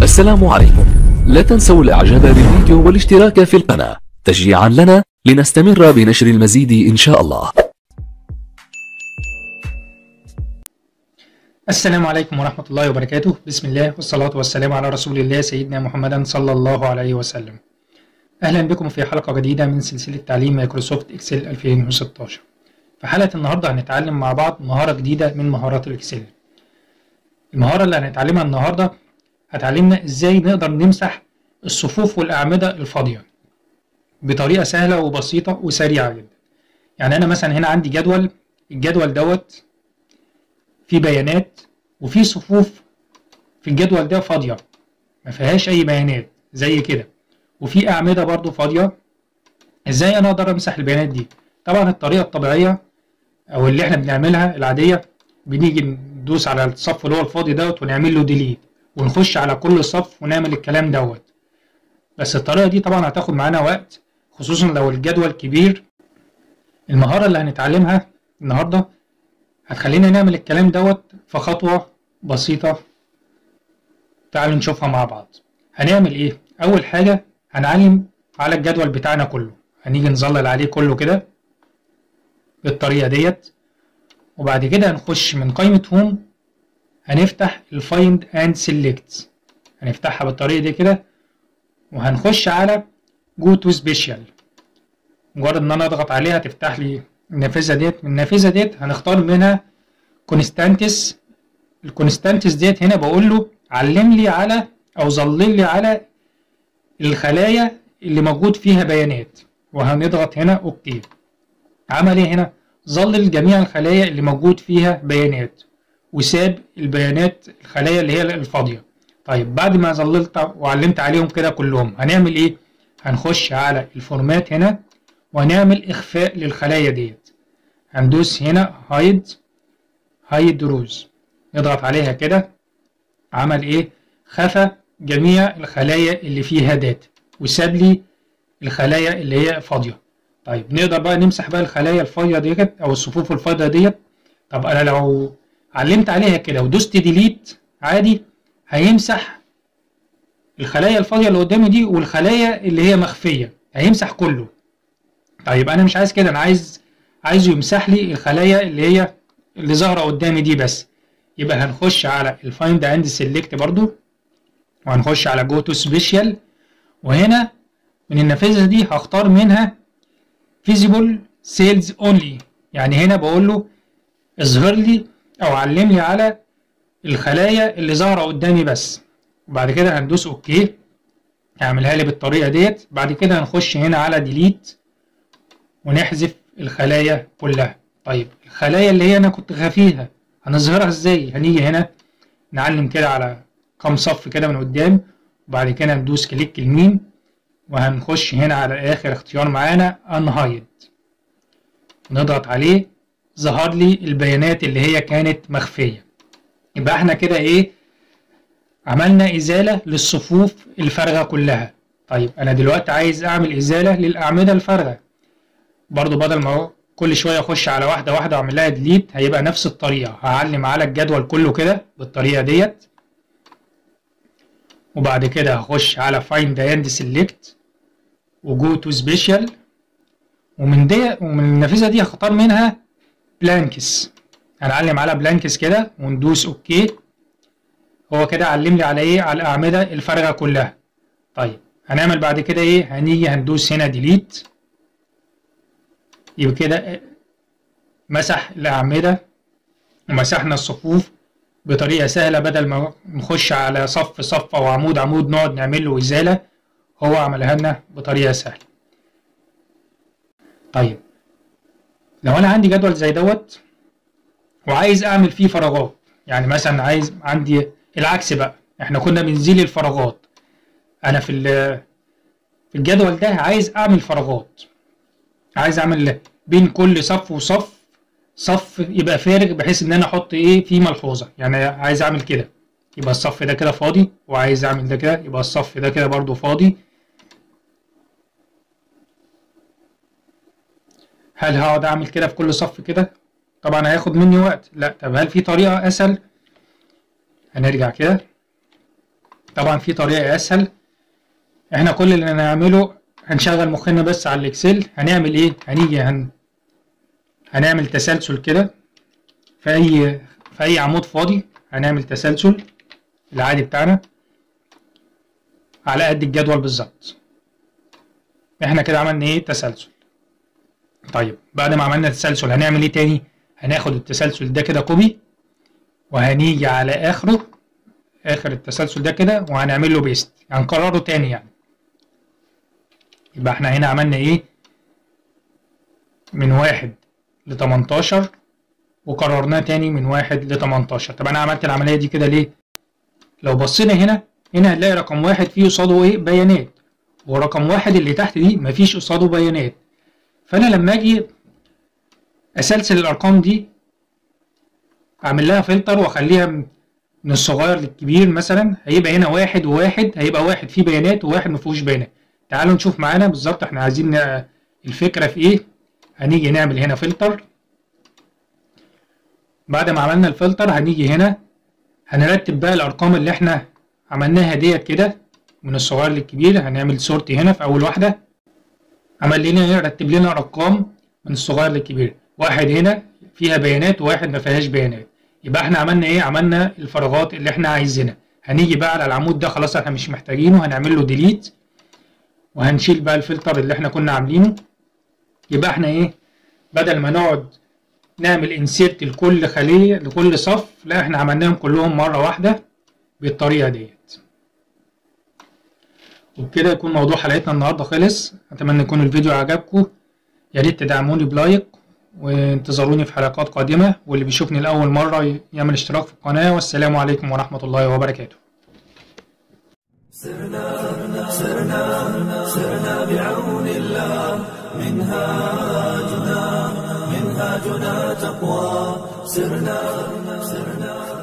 السلام عليكم لا تنسوا الاعجاب بالفيديو والاشتراك في القناة تشجيعا لنا لنستمر بنشر المزيد ان شاء الله السلام عليكم ورحمة الله وبركاته بسم الله والصلاة والسلام على رسول الله سيدنا محمد صلى الله عليه وسلم أهلا بكم في حلقة جديدة من سلسلة تعليم مايكروسوفت إكسل 2016 في حلقة النهاردة هنتعلم مع بعض مهارة جديدة من مهارات الإكسل المهارة اللي هنتعلمها النهاردة هتعلمنا إزاي نقدر نمسح الصفوف والأعمدة الفاضية بطريقة سهلة وبسيطة وسريعة جدا يعني أنا مثلا هنا عندي جدول الجدول دوت في بيانات وفي صفوف في الجدول ده فاضية ما فيهاش أي بيانات زي كده وفي أعمدة برضو فاضية إزاي أنا أقدر أمسح البيانات دي طبعا الطريقة الطبيعية أو اللي إحنا بنعملها العادية بنيجي ندوس على الصف اللي هو الفاضي دوت ونعمل له ديليت ونخش على كل صف ونعمل الكلام دوت بس الطريقة دي طبعا هتاخد معانا وقت خصوصا لو الجدول كبير المهارة اللي هنتعلمها النهاردة هتخلينا نعمل الكلام دوت في خطوة بسيطة تعالوا نشوفها مع بعض هنعمل ايه اول حاجة هنعلم على الجدول بتاعنا كله هنيجي نظلل عليه كله كده بالطريقة ديت وبعد كده هنخش من قائمة هوم هنفتح الفايند اند سيلكت هنفتحها بالطريقة دي كده وهنخش على جو تو سبيشال مجرد ان انا اضغط عليها تفتح لي النافذه ديت من النافذه ديت هنختار منها كونستانتس الكونستانتس ديت هنا بقول له علم لي على او ظلل لي على الخلايا اللي موجود فيها بيانات وهنضغط هنا اوكي عمل ايه هنا ظلل جميع الخلايا اللي موجود فيها بيانات وساب البيانات الخلايا اللي هي الفاضيه طيب بعد ما ظللت وعلمت عليهم كده كلهم هنعمل ايه هنخش على الفورمات هنا وهنعمل اخفاء للخلايا ديت هندوس هنا هايد هايد روز نضغط عليها كده عمل ايه خفى جميع الخلايا اللي فيها داتا وساب لي الخلايا اللي هي فاضيه طيب نقدر بقى نمسح بقى الخلايا الفاضيه ديت او الصفوف الفاضيه ديت طب انا لو علمت عليها كده ودوست ديليت عادي هيمسح الخلايا الفاضيه اللي قدامي دي والخلايا اللي هي مخفيه هيمسح كله طيب انا مش عايز كده انا عايز عايزه يمسح لي الخلايا اللي هي اللي ظاهره قدامي دي بس يبقى هنخش على الفايند اند سيلكت برضو وهنخش على جو تو سبيشال وهنا من النافذه دي هختار منها فيزيبل سيلز اونلي يعني هنا بقول له اظهر لي او علم لي على الخلايا اللي ظاهره قدامي بس وبعد كده هندوس اوكي هعملها لي بالطريقه ديت بعد كده هنخش هنا على ديليت ونحذف الخلايا كلها طيب الخلايا اللي هي انا كنت خافيها هنظهرها ازاي هنيجي هنا نعلم كده على كام صف كده من قدام وبعد كده ندوس كليك يمين وهنخش هنا على اخر اختيار معانا انهايد نضغط عليه ظهر لي البيانات اللي هي كانت مخفية يبقى احنا كده ايه عملنا ازالة للصفوف الفارغة كلها طيب انا دلوقتي عايز اعمل ازالة للاعمدة الفارغة برضو بدل ما كل شويه اخش على واحده واحده واعمل لها ديليت هيبقى نفس الطريقه هعلم على الجدول كله كده بالطريقه ديت وبعد كده هخش على فايند اند سيلكت وجو تو سبيشال ومن دي ومن النافذه دي هختار منها بلانكس هنعلم على بلانكس كده وندوس اوكي هو كده علم لي على ايه على الاعمده الفارغه كلها طيب هنعمل بعد كده ايه هنيجي هندوس هنا ديليت يبقى كده مسح الأعمدة ومسحنا الصفوف بطريقة سهلة بدل ما نخش على صف صف أو عمود عمود نقعد نعمل له إزالة هو عملها لنا بطريقة سهلة طيب لو أنا عندي جدول زي دوت وعايز أعمل فيه فراغات يعني مثلا عايز عندي العكس بقى احنا كنا بنزيل الفراغات أنا في في الجدول ده عايز أعمل فراغات عايز اعمل بين كل صف وصف صف يبقى فارغ بحيث ان انا احط ايه فيه ملحوظه يعني عايز اعمل كده يبقى الصف ده كده فاضي وعايز اعمل ده كده يبقى الصف ده كده برضو فاضي هل هقعد اعمل كده في كل صف كده طبعا هياخد مني وقت لا طب هل في طريقه اسهل هنرجع كده طبعا في طريقة اسهل احنا كل اللي هنعمله هنشغل مخنا بس على الاكسل هنعمل ايه هنيجي هن هنعمل تسلسل كده في اي في اي عمود فاضي هنعمل تسلسل العادي بتاعنا على قد الجدول بالظبط احنا كده عملنا ايه تسلسل طيب بعد ما عملنا تسلسل هنعمل ايه تاني هناخد التسلسل ده كده كوبي وهنيجي على اخره اخر التسلسل ده كده وهنعمل له بيست هنكرره تاني يعني يبقى احنا هنا عملنا ايه من واحد ل 18 وكررناه تاني من واحد ل 18 طب انا عملت العمليه دي كده ليه لو بصينا هنا هنا هنلاقي رقم واحد فيه قصاده ايه بيانات ورقم واحد اللي تحت دي مفيش قصاده بيانات فانا لما اجي اسلسل الارقام دي اعمل لها فلتر واخليها من الصغير للكبير مثلا هيبقى هنا واحد وواحد هيبقى واحد فيه بيانات وواحد مفيهوش بيانات تعالوا نشوف معانا بالظبط احنا عايزين الفكرة في ايه هنيجي نعمل هنا فلتر بعد ما عملنا الفلتر هنيجي هنا هنرتب بقى الارقام اللي احنا عملناها ديت كده من الصغير للكبير هنعمل سورتي هنا في اول واحدة عمل لنا رتب لنا ارقام من الصغير للكبير واحد هنا فيها بيانات وواحد ما فيهاش بيانات يبقى احنا عملنا ايه عملنا الفراغات اللي احنا عايزينها هنيجي بقى على العمود ده خلاص احنا مش محتاجينه هنعمل له ديليت وهنشيل بقى الفلتر اللي احنا كنا عاملينه يبقى احنا ايه بدل ما نقعد نعمل انسيرت لكل خلية لكل صف لا احنا عملناهم كلهم مرة واحدة بالطريقة ديت وبكده يكون موضوع حلقتنا النهاردة خلص اتمنى يكون الفيديو عجبكم يا ريت تدعموني بلايك وانتظروني في حلقات قادمة واللي بيشوفني لأول مرة يعمل اشتراك في القناة والسلام عليكم ورحمة الله وبركاته سرنا سرنا سرنا بعون الله منهاجنا منهاجنا تقوى سرنا سرنا